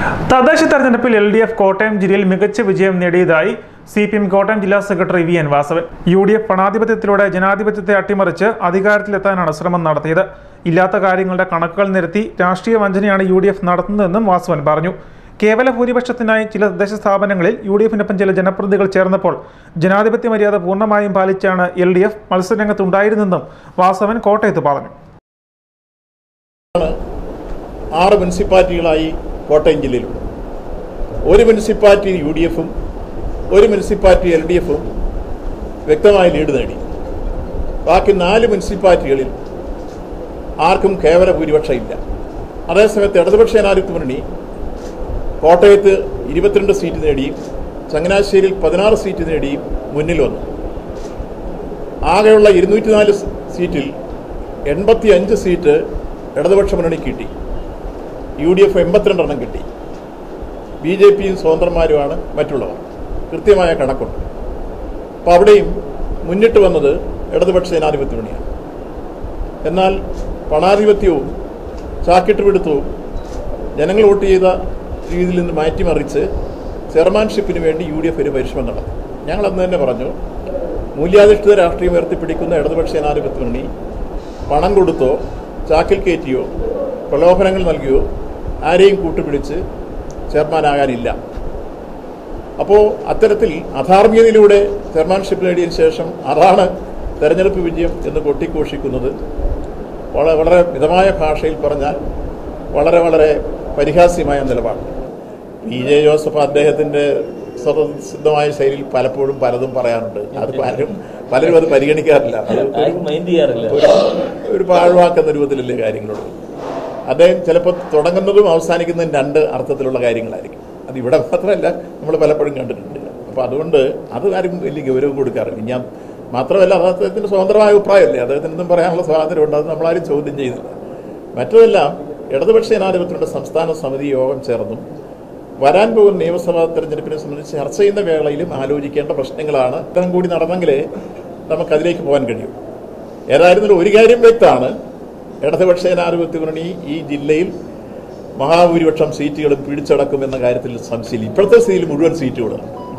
തദ്ദേശ തെരഞ്ഞെടുപ്പിൽ L D F Kottayam ജില്ലയിൽ മികച്ച വിജയം നേടിയതായി സി പി എം കോട്ടയം ജില്ലാ secretary V N Vasavan U D F പണാധിപത്യത്തിലൂടെ ജനാധിപത്യത്തെ അട്ടിമറിച്ച് അധികാരത്തിലെത്താനാണ് ശ്രമം നടത്തിയത് ഇല്ലാത്ത കാര്യങ്ങളുടെ കണക്കുകൾ നിരത്തി രാഷ്ട്രീയ വഞ്ചനയാണ് യു ഡി എഫ് നടത്തുന്നതെന്നും വാസവൻ പറഞ്ഞു കേവല ഭൂരിപക്ഷത്തിനായി ചില തദ്ദേശ സ്ഥാപനങ്ങളിൽ യു ഡി എഫിനൊപ്പം ചില ജനപ്രതിനിധികൾ ചേർന്നപ്പോൾ ജനാധിപത്യ മര്യാദ പൂർണ്ണമായും പാലിച്ചാണ് എൽ ഡി എഫ് മത്സരരംഗത്തുണ്ടായിരുന്നെന്നും വാസവൻ കോട്ടയത്ത് പറഞ്ഞു ആറ് മുനിസിപ്പാലിറ്റികളായി കോട്ടയം ജില്ലയിലുണ്ട് ഒരു മുനിസിപ്പാലിറ്റി യു ഡി എഫും ഒരു മുനിസിപ്പാലിറ്റി എൽ ഡി എഫും വ്യക്തമായ ലീഡ് നേടി ബാക്കി നാല് മുനിസിപ്പാലിറ്റികളിൽ ആർക്കും കേവല ഭൂരിപക്ഷം ഇല്ല അതേസമയത്ത് ഇടതുപക്ഷ ജനാധിപത്യ മുന്നണി കോട്ടയത്ത് ഇരുപത്തിരണ്ട് സീറ്റ് നേടിയും ചങ്ങനാശ്ശേരിയിൽ പതിനാറ് സീറ്റ് നേടിയും മുന്നിൽ വന്നു ആകെയുള്ള ഇരുന്നൂറ്റി നാല് സീറ്റിൽ എൺപത്തി അഞ്ച് സീറ്റ് ഇടതുപക്ഷ മുന്നണി കിട്ടി യു ഡി എഫ് എൺപത്തിരണ്ടെണ്ണം കിട്ടി ബി ജെ പിയും സ്വതന്ത്രന്മാരുമാണ് മറ്റുള്ളവർ കൃത്യമായ കണക്കുണ്ട് അപ്പോൾ അവിടെയും മുന്നിട്ട് വന്നത് ഇടതുപക്ഷ ജനാധിപത്യ മുന്നണിയാണ് എന്നാൽ പണാധിപത്യവും ചാക്കിട്ട് പിടുത്തവും ജനങ്ങൾ വോട്ട് ചെയ്ത രീതിയിൽ നിന്ന് മാറ്റിമറിച്ച് ചെയർമാൻഷിപ്പിന് വേണ്ടി യു ഡി എഫ് ഒരു പരിശ്രമം നടത്തി ഞങ്ങൾ അന്ന് തന്നെ പറഞ്ഞു മൂല്യാധിഷ്ഠിത രാഷ്ട്രീയം ഉയർത്തിപ്പിടിക്കുന്ന ഇടതുപക്ഷ ജനാധിപത്യ മുന്നണി പണം കൊടുത്തോ ചാക്കിൽ കയറ്റിയോ പ്രലോഭനങ്ങൾ നൽകിയോ ആരെയും കൂട്ടുപിടിച്ച് ചെയർമാനാകാനില്ല അപ്പോൾ അത്തരത്തിൽ അധാർമികതയിലൂടെ ചെയർമാൻഷിപ്പ് നേടിയതിനു ശേഷം അതാണ് തെരഞ്ഞെടുപ്പ് വിജയം എന്ന് കൊട്ടിഘോഷിക്കുന്നത് വളരെ വളരെ മിതമായ ഭാഷയിൽ പറഞ്ഞാൽ വളരെ വളരെ പരിഹാസ്യമായ നിലപാട് പി ജെ ജോസഫ് അദ്ദേഹത്തിൻ്റെ സ്വതസിദ്ധമായ ശൈലിയിൽ പലപ്പോഴും പലതും പറയാറുണ്ട് അത് പലരും പലരും അത് പരിഗണിക്കാറില്ല അത് ഒരു- ആരും മൈൻഡ് ചെയ്യാറില്ല ഒരു ഒരു പാഴ്വാക്കുന്ന രൂപത്തിലല്ലേ കാര്യങ്ങളുള്ളൂ അദ്ദേഹം ചിലപ്പോൾ തുടങ്ങുന്നതും അവസാനിക്കുന്നതും രണ്ട് അർത്ഥത്തിലുള്ള കാര്യങ്ങളായിരിക്കും അത് ഇവിടെ മാത്രമല്ല നമ്മൾ പലപ്പോഴും കണ്ടിട്ടുണ്ട് അപ്പോൾ അതുകൊണ്ട് അത് ആരും വലിയ ഗൗരവം കൊടുക്കാറില്ല ഞാൻ മാത്രമല്ല അത് അദ്ദേഹത്തിൻ്റെ സ്വതന്ത്രമായ അഭിപ്രായമല്ലേ അദ്ദേഹത്തിന് എന്തും പറയാനുള്ള സ്വാതന്ത്ര്യമുണ്ട് അത് നമ്മളാരും ചോദ്യം ചെയ്യുന്നില്ല മറ്റതെല്ലാം ഇടതുപക്ഷ ജനാധിപത്യത്തിന്റെ സംസ്ഥാന സമിതി യോഗം ചേർന്നും വരാൻ പോകുന്ന നിയമസഭാ തെരഞ്ഞെടുപ്പിനെ സംബന്ധിച്ച് ചർച്ച ചെയ്യുന്ന വേളയിലും ആലോചിക്കേണ്ട പ്രശ്നങ്ങളാണ് ഇത്തരം കൂടി നടന്നെങ്കിലേ നമുക്കതിലേക്ക് പോകാൻ കഴിയും ഏതായിരുന്നാലും ഒരു കാര്യം വ്യക്തമാണ് ഇടതുപക്ഷ ജനാധിപത്യ മുന്നണി ഈ ജില്ലയിൽ മഹാഭൂരിപക്ഷം സീറ്റുകളും പിടിച്ചടക്കുമെന്ന കാര്യത്തിൽ സംശയമില്ല ഇപ്പോഴത്തെ സ്ഥിതിയിൽ മുഴുവൻ സീറ്റുകളും